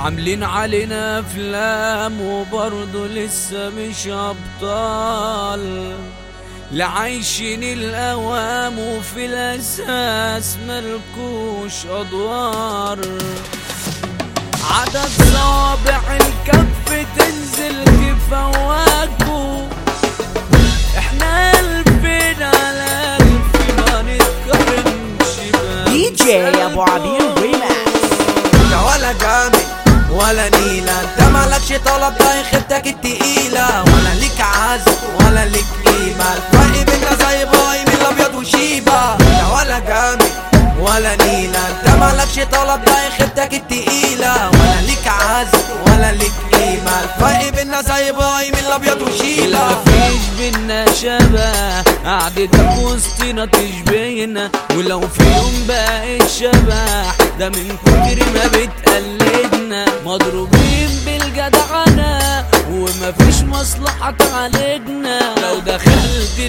عاملين علينا افلام وبرضه لسه مش ابطال لا عايشين الاوام وفي الاساس ملكوش ادوار عدد صوابع الكف تنزل تفوقوا احنا الفين على الف ما نتقارنش دي جي ابو عبير ريماكس انت ولا جامد ولا نيلة انت مالكش طلب ده خيبتك التقيلة ولا ليك عزم ولا ليك قيمة الفرق بينا زي ابراهيم الابيض وشيبة انت ولا جامد ولا نيلة انت مالكش طلب ده خيبتك التقيلة ولا ليك عزم ولا ليك قيمة الفرق بينا زي ابراهيم الابيض وشيبة لا مفيش بينا شبه قعدتك وسطنا تشبهنا ولو في يوم بقيت شبح ده من كتر ما بتقلدنا مضروبين بالجدعنة ومفيش مصلحة تعالجنا لو دخلت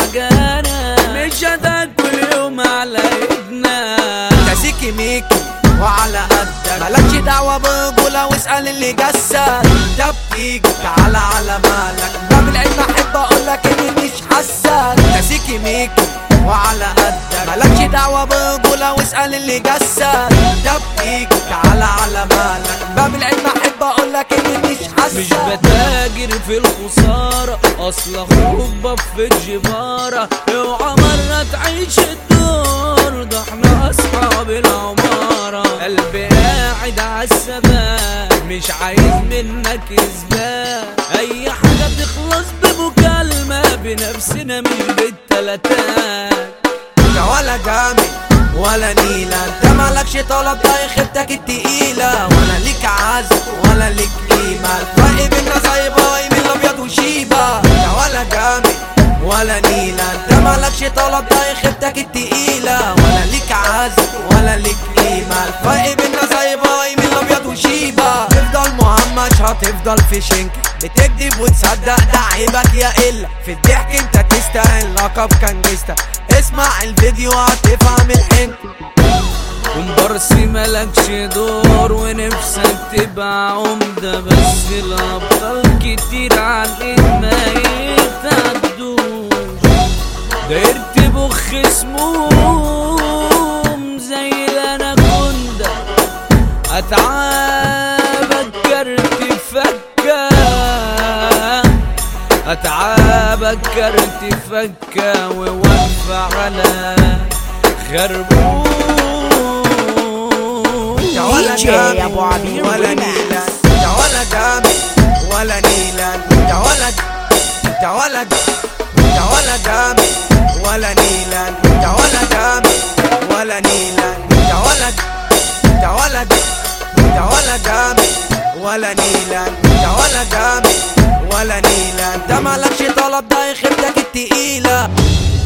المعجنة مش هتاكل يوم على ايدنا انت سيكي ميكي وعلى قدك مالكش دعوة برجولة واسأل اللي جسد انت بتيجي تعالى على مالك باب العلم احب اقولك اني مش حاسك انت سيكي ميكي وعلى قدك مالكش دعوة برجولة واسأل اللي جسد انت بتيجي تعالى على مالك باب العلم احب اقولك اني مش حاسك مش بتاجر في الخسارة أصل أخوك بف الجبارة اوعى مرة تعيش الدور ده احنا أصحاب العمارة قلبي قاعد عالثبات مش عايز منك إثبات أي حاجة تخلص بمكالمة بنفسنا مش بالتلاتات انت ولا جامد ولا نيلة انت مالكش طلب ده خيبتك التقيلة ولا ليك عزم ولا ليك قيمة الفرق بينا زي ابراهيم الابيض وشيبة انت ولا جامد ولا نيلة انت مالكش طلب ده خيبتك التقيلة ولا ليك عزم ولا ليك قيمة الفرق بينا زي ابراهيم الابيض وشيبة تفضل مهمش هتفضل في شنك بتكذب وتصدق ده عيبك يا إلا في الضحك انت تستاهل لقب كان اسمع الفيديو هتفهم الحنك كومبارسي ملكش دور ونفسك تبقى عمدة بس الأبطال كتير عليك ما يتعدوش داير تبخ سموم زي الأناكوندا أتعابك كرت فكة أتعابك كرت فكة وواقفة على خربوش يا ولا DJ جامد أبو عبير ولا ريماكس. نيلة يا ولا جامد ولا نيلة يا ولا يا ولا يا ولا جامد ولا نيلة يا ولا جامد ولا نيلة يا ولا يا ولا يا ولا جامد ولا نيلة يا ولا جامد ولا نيلة انت مالكش طلب ده خيبتك التقيلة